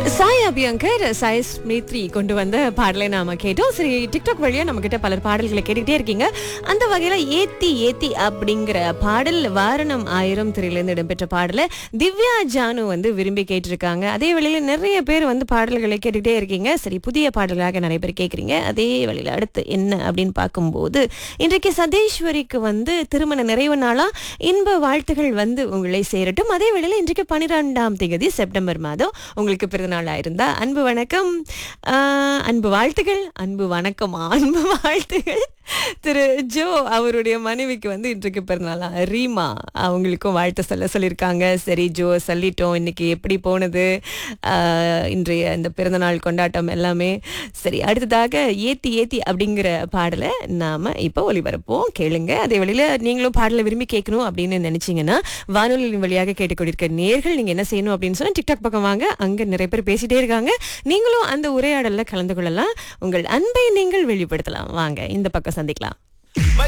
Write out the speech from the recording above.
சாய் அபியங்கர் சாய் ஸ்மித்ரி கொண்டு வந்த பாடலை நாம கேட்டோம் சரி டிக்டாக் வழியா நம்ம கிட்ட பலர் பாடல்களை கேட்டுக்கிட்டே இருக்கீங்க அந்த வகையில ஏத்தி ஏத்தி அப்படிங்கிற பாடல் வாரணம் ஆயிரம் திரையிலிருந்து இடம்பெற்ற பாடலை திவ்யா ஜானு வந்து விரும்பி கேட்டிருக்காங்க அதே வேளையில நிறைய பேர் வந்து பாடல்களை கேட்டுக்கிட்டே இருக்கீங்க சரி புதிய பாடல்களாக நிறைய பேர் கேட்குறீங்க அதே வழியில அடுத்து என்ன அப்படின்னு பார்க்கும்போது இன்றைக்கு சதீஸ்வரிக்கு வந்து திருமண நிறைவு நாளா இன்ப வாழ்த்துகள் வந்து உங்களை சேரட்டும் அதே வேளையில இன்றைக்கு பன்னிரெண்டாம் தேதி செப்டம்பர் மாதம் உங்களுக்கு பிறந்தநாளா இருந்தா அன்பு வணக்கம் ஆஹ், அன்பு வாழ்த்துகள் அன்பு வணக்கம் அன்பு வாழ்த்துகள் திரு ஜோ அவருடைய மனைவிக்கு வந்து இன்றைக்கு பிறந்தநாளா ரீமா அவங்களுக்கும் வாழ்த்து சொல்ல சொல்லியிருக்காங்க சரி ஜோ சொல்லிட்டோம் இன்னைக்கு எப்படி போனது ஆஹ், இன்றைய இந்த பிறந்தநாள் கொண்டாட்டம் எல்லாமே சரி அடுத்ததாக ஏத்தி ஏத்தி அப்படிங்கிற பாடலை நாம இப்போ ஒளிபரப்போம் கேளுங்க அதே வழியில நீங்களும் பாடலை விரும்பி கேட்கணும் அப்படின்னு நினைச்சீங்கன்னா வானொலியின் வழியாக கேட்டுக்கொண்டிருக்க நேர்கள் நீங்க என்ன செய்யணும் அப்படின்னு சொன்னா டிக்டாக் பக்கம் வாங்க அங்க நிறைய பேர் பேசிட்டே இருக்காங்க நீங்களும் அந்த உரையாடல்ல கலந்து கொள்ளலாம் உங்கள் அன்பை நீங்கள் வெளிப்படுத்தலாம் வாங்க இந்த பக்கம் சந்திக்கலாம்